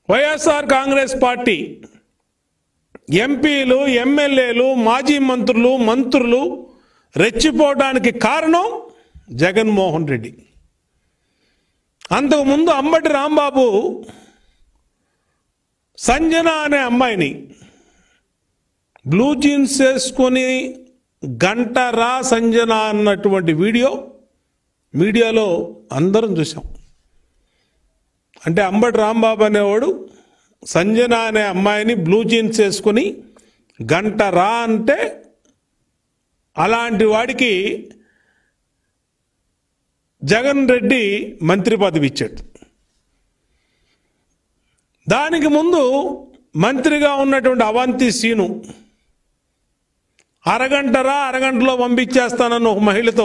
YSR Congress party ఎంపీలు ఎమ్మెల్యేలు మాజీ మంత్రులు మంత్రులు రెచ్చిపోవడానికి కారణం జగన్మోహన్ రెడ్డి అంతకుముందు అంబటి రాంబాబు సంజన అనే అమ్మాయిని బ్లూ జీన్స్ వేసుకొని గంట రా సంజన అన్నటువంటి వీడియో మీడియాలో అందరం చూసాం అంటే అంబటి రాంబాబు అనేవాడు సంజన అనే అమ్మాయిని బ్లూ జీన్స్ వేసుకొని గంట రా అంటే అలాంటి వాడికి జగన్ రెడ్డి మంత్రి పదవి ఇచ్చాడు దానికి ముందు మంత్రిగా ఉన్నటువంటి అవంతి సీను అరగంటరా అరగంటలో పంపించేస్తానన్న ఒక మహిళతో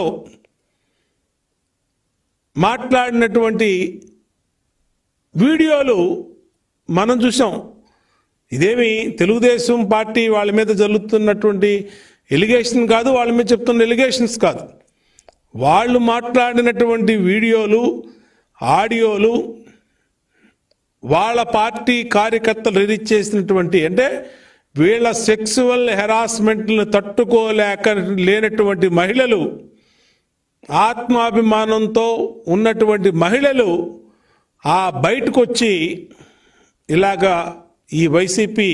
మాట్లాడినటువంటి వీడియోలు మనం చూసాం ఇదేమి తెలుగుదేశం పార్టీ వాళ్ళ మీద జరుగుతున్నటువంటి ఎలిగేషన్ కాదు వాళ్ళ మీద చెప్తున్న ఎలిగేషన్స్ కాదు వాళ్ళు మాట్లాడినటువంటి వీడియోలు ఆడియోలు వాళ్ళ పార్టీ కార్యకర్తలు రిలీజ్ చేసినటువంటి అంటే వీళ్ళ సెక్సువల్ హెరాస్మెంట్లను తట్టుకోలేక లేనటువంటి మహిళలు ఆత్మాభిమానంతో ఉన్నటువంటి మహిళలు ఆ బయటకు వచ్చి ఇలాగా ఈ వైసీపీ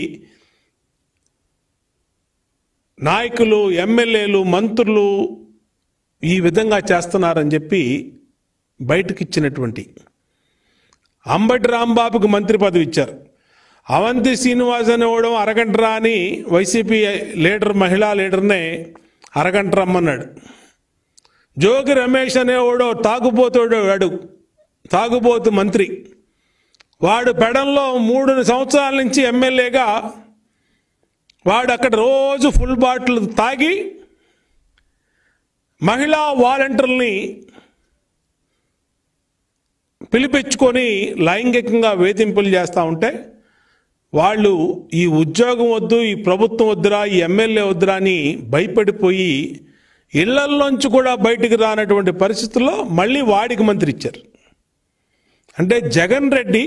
నాయకులు ఎమ్మెల్యేలు మంత్రులు ఈ విధంగా చేస్తున్నారని చెప్పి బయటకు ఇచ్చినటువంటి అంబటి రాంబాబుకి మంత్రి పదవి ఇచ్చారు అవంతి శ్రీనివాస్ అనేవాడు అరగంట రా అని వైసీపీ లీడర్ మహిళా లీడర్నే అరగంట రమ్మన్నాడు జోగి రమేష్ అనేవాడు తాగుబోతాడు వాడు తాగుబోతు మంత్రి వాడు పెడంలో మూడు సంవత్సరాల నుంచి ఎమ్మెల్యేగా వాడు అక్కడ రోజు ఫుల్ బాటిల్ తాగి మహిళా వాలంటీర్ని పిలిపించుకొని లైంగికంగా వేధింపులు చేస్తూ ఉంటే వాళ్ళు ఈ ఉద్యోగం వద్దు ఈ ప్రభుత్వం వద్దురా ఈ ఎమ్మెల్యే వద్దురా అని భయపడిపోయి ఇళ్లల్లోంచి కూడా బయటికి రానటువంటి పరిస్థితుల్లో మళ్ళీ వాడికి మంత్రి ఇచ్చారు అంటే జగన్ రెడ్డి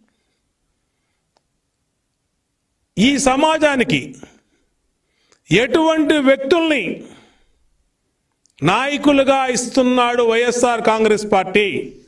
ఈ సమాజానికి ఎటువంటి వ్యక్తుల్ని నాయకులుగా ఇస్తున్నాడు వైఎస్ఆర్ కాంగ్రెస్ పార్టీ